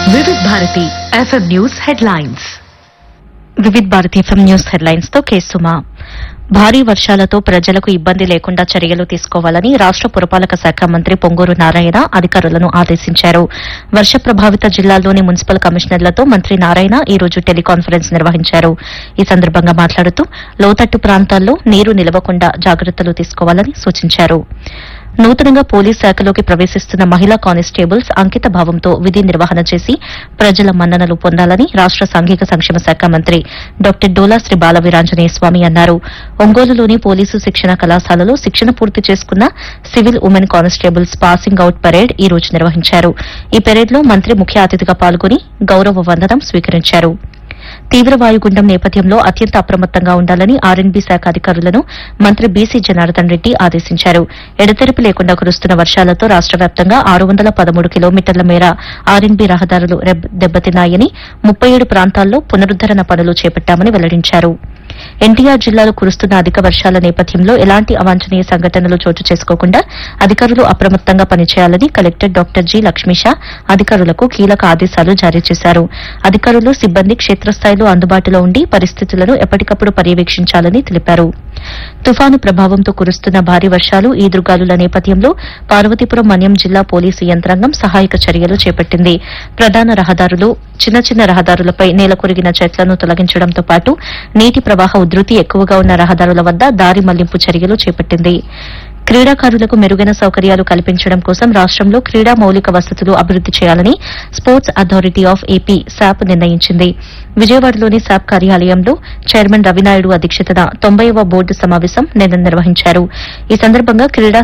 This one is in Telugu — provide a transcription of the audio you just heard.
వివిధ Bharati FM news headlines Vividh Bharati FM news headlines తో కేసుమా భారీ వర్షాలతో ప్రజలకు ఇబ్బంది లేకుండా చర్యలు తీసుకోవాలని రాష్ట పురపాలక శాఖ మంత్రి పొంగూరు నారాయణ అధికారులను ఆదేశించారు వర్ష ప్రభావిత జిల్లాల్లోని మున్సిపల్ కమిషనర్లతో మంత్రి నారాయణ ఈ రోజు టెలికాన్ఫరెన్స్ నిర్వహించారు ఈ సందర్భంగా మాట్లాడుతూ లోతట్టు ప్రాంతాల్లో నీరు నిలవకుండా జాగ్రత్తలు తీసుకోవాలని సూచించారు నూతనంగా పోలీస్ శాఖలోకి ప్రవేశిస్తున్న మహిళా కానిస్టేబుల్స్ అంకిత భావంతో విధి నిర్వహణ చేసి ప్రజల మన్ననలు పొందాలని రాష్ట సాంఘిక సంక్షేమ శాఖ మంత్రి డాక్టర్ డోలా శ్రీ బాలవీరాంజనేయ స్వామి అన్నారు ఒంగోలులోని పోలీసు శిక్షణ కళాశాలలో శిక్షణ పూర్తి చేసుకున్న civil women constables passing out parade ఈ రోజు నిర్వహించారు ఈ పెరేడ్లో మంత్రి ముఖ్య అతిథిగా పాల్గొని గౌరవ వందనం స్వీకరించారు తీవ్ర వాయుగుండం నేపథ్యంలో అత్యంత అప్రమత్తంగా ఉండాలని ఆర్ఎన్బీ శాఖ అధికారులను మంత్రి బీసీ జనార్దన్ రెడ్డి ఆదేశించారు ఎడతెరిపి లేకుండా కురుస్తున్న వర్షాలతో రాష్ట వ్యాప్తంగా ఆరు వందల పదమూడు కిలోమీటర్ల మేర ఆర్ఎన్బీ రహదారులు రెబ్- దెబ్బతిన్నాయని ముప్పై ఏడు ప్రాంతాల్లో పునరుద్దరణ పనులు చేపట్టామని వెల్లడించారు ఎన్టీఆర్ జిల్లాలో కురుస్తున్న అధిక వర్షాల నేపథ్యంలో ఎలాంటి అవాంఛనీయ సంఘటనలు చోటు చేసుకోకుండా అధికారులు అప్రమత్తంగా పనిచేయాలని కలెక్టర్ డాక్టర్ జి లక్ష్మీషా అధికారులకు కీలక ఆదేశాలు జారీ చేశారు అధికారులు సిబ్బంది క్షేత్రస్థాయిలో అందుబాటులో ఉండి పరిస్థితులను ఎప్పటికప్పుడు పర్యవేక్షించాలని తెలిపారు తుఫాను ప్రభావంతో కురుస్తున్న భారీ వర్షాలు ఈదురుగాలుల నేపథ్యంలో పార్వతీపురం మన్యం జిల్లా పోలీసు యంత్రాంగం సహాయక చర్యలు చేపట్టింది ప్రధాన రహదారులు చిన్న చిన్న రహదారులపై నేలకొరిగిన చెట్లను తొలగించడంతో పాటు నీటి ప్రవాహ ఉధృతి ఎక్కువగా ఉన్న రహదారుల వద్ద దారి మళ్లింపు చర్యలు చేపట్టింది క్రీడాకారులకు మెరుగైన సౌకర్యాలు కల్పించడం కోసం రాష్టంలో క్రీడా మౌలిక వసతులు అభివృద్ది చేయాలని sports authority of AP SAAP నిర్ణయించింది విజయవాడలోని శాప్ కార్యాలయంలో చైర్మన్ రవినాయుడు అధ్యక్షతన తొంభైవ బోర్డు సమావేశం నిన్న నిర్వహించారు ఈ సందర్భంగా క్రీడా